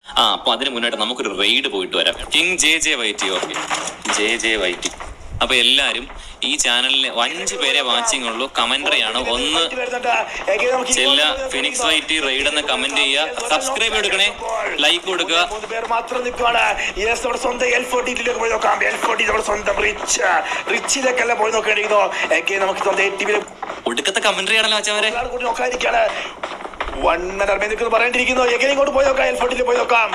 ആ അപ്പൊ അതിന് മുന്നായിട്ട് നമുക്കൊരു റെയ്ഡ് പോയിട്ട് വരാം king J J YT okay J J YT അപ്പൊ എല്ലാരും ഈ ചാനലിൽ അഞ്ച് പേരെ വാച്ചിങ് ഉള്ളൂ കമന്ററി ആണ് ഒന്ന് ചെല്ല ഫിനിക്സ് വൈറ്റി റെയ്ഡ് എന്ന് കമന്റ് ചെയ്യുക സബ്സ്ക്രൈബ് എടുക്കണേ ലൈക്ക് കൊടുക്കുക മൂന്ന് പേർ മാത്രം നിൽക്കുവാണ് യെസ് നമ്മുടെ സ്വന്തം എൽ ഫോർട്ടിയിലേക്ക് പോയി നോക്കാം എൽ ഫോർട്ടി നമ്മുടെ സ്വന്തം റിച്ച് റിച്ചിലേക്കല്ല പോയി നോക്കേണ്ടിരിക്കുന്നു എക്കെ നമുക്ക് സ്വന്തം എ ടി വിയിൽ ഒടുക്കത്തെ കമന്ററി ആണല്ലോ അച്ഛവരെ കൂടി നോക്കാതിരിക്കാണ് വണ്ണൻ അർമ്മ നിൽക്കുന്നു പറയേണ്ടിയിരിക്കുന്നു എങ്ങനെ ഇങ്ങോട്ട് പോയി നോക്കാം എൽ ഫോർട്ടിയിൽ പോയി നോക്കാം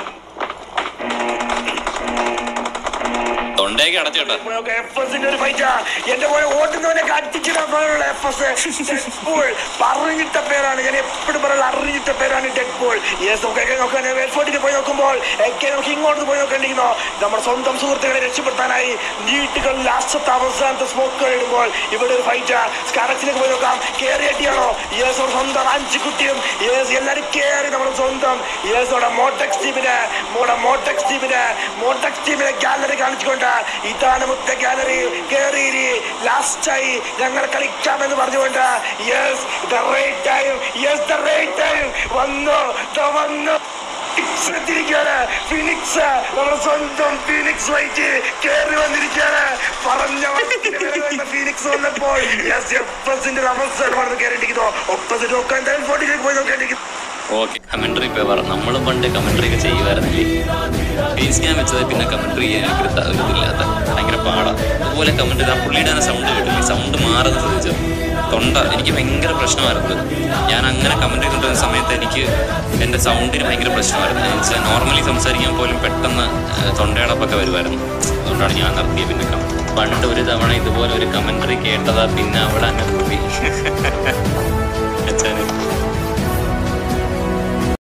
തൊണ്ടയൊക്കെ അടച്ചോട്ടെ പോയി നോക്കാം എഫ് എസിന്റെ ഒരു ഫൈറ്റാ എന്റെ പോലെ ഓട്ടുന്നവനെ കട്ടിച്ചിടാൻ പോലുള്ള എഫ് എസ് ഡെഡ്പൂൾ പറഞ്ഞിട്ട പേരാണ് ഞാൻ എപ്പോഴും പറയാനുള്ള അറിഞ്ഞിട്ട പേരാണ് ഡെഡ്പൂൾ യെസ് നമുക്ക് എങ്ങനെ നോക്കാൻ എൽ ഫോർട്ടിയിൽ പോയി നോക്കുമ്പോൾ എക്കെ നമുക്ക് ഇങ്ങോട്ട് പോയി നോക്കേണ്ടിരിക്കുന്നു നമ്മുടെ സ്വന്തം സുഹൃത്തുക്കളെ രക്ഷപ്പെടുത്താനായി നീട്ടുകൾ ലാസ്റ്റത്തെ അവസാനത്തെ സ്മോക്കുകൾ ഇടുമ്പോൾ ഇവിടെ ഒരു ഫൈറ്റ് സ്കാറക്സിലേക്ക് പോയി നോക്കാം കേറി അടിയാണോ യെസ് നമ്മുടെ സ്വന്തം അഞ്ച് കുട്ടിയും യെസ് എല്ലാരും കേറി നമ്മുടെ സ്വന്തം യെസ് നമ്മുടെ മോട്ടക്സ് ടീമിന് നമ്മുടെ മോട്ടക്സ് ടീമിന് മോട്ടക്സ് ടീമിനെ ഗാലറി കാണിച്ചുകൊണ്ട് ഇതാണ് മുത്ത ഗാലറി കേറി ലാസ്റ്റായി ഞങ്ങൾ കളിക്കാമെന്ന് പറഞ്ഞുകൊണ്ട് yes the right time yes the right time വന്നു ദാ വന്നു ഫിനിക്സ് എത്തിയിരിക്കുകയാണ് ഫിനിക്സ് നമ്മുടെ സ്വന്തം ഫിനിക്സ് വൈറ്റ് കേറി വന്നിരിക്കുകയാണ് പറഞ്ഞ വാക്കിന് വില വരുന്ന ഫിനിക്സ് വന്നപ്പോൾ യെസ് എഫസിന്റെ അവസ്ഥ പറഞ്ഞ് കയറിയിരിക്കുന്നു ഒപ്പസിറ്റ് നോക്കാൻ ഫോർട്ടിലേക്ക് പോയി നോക്കേണ്ടിരിക്കുന്നു ഓക്കെ കമന്ററി പേപ്പർ നമ്മൾ പണ്ട് കമന്ററി ഒക്കെ ചെയ്യുമായിരുന്നില്ലേ ഫേസ് ക്യാം വെച്ചത് പിന്നെ കമന്ററി ചെയ്യാൻ ഒരു ത- ഒരു ഇതില്ലാത്ത ഭയങ്കര പാടാ അതുപോലെ കമന്റ് ആ പുള്ളിയുടെ തന്നെ സൗണ്ട് കേട്ടില്ലേ സൗണ്ട് മാറുന്നത് ശ്രദ്ധിച്ചു തൊണ്ട എനിക്ക് ഭയങ്കര പ്രശ്നമായിരുന്നു ഞാൻ അങ്ങനെ കമന്റ് ചെയ്തുകൊണ്ടിരുന്ന സമയത്ത് എനിക്ക് എൻ്റെ സൗണ്ടിന് ഭയങ്കര പ്രശ്നമായിരുന്നു എന്ന് വെച്ചാൽ നോർമലി സംസാരിക്കാൻ പോലും പെട്ടെന്ന് ഏഹ്, തൊണ്ടയടപ്പൊക്കെ വരുമായിരുന്നു അതുകൊണ്ടാണ് ഞാൻ നിർത്തിയത് പിന്നെ കം- പണ്ട് ഒരു തവണ ഇതുപോലെ ഒരു കമന്ററി കേട്ടതാ പിന്നെ അവിടെ അങ്ങ് നിർത്തി അച്ഛന്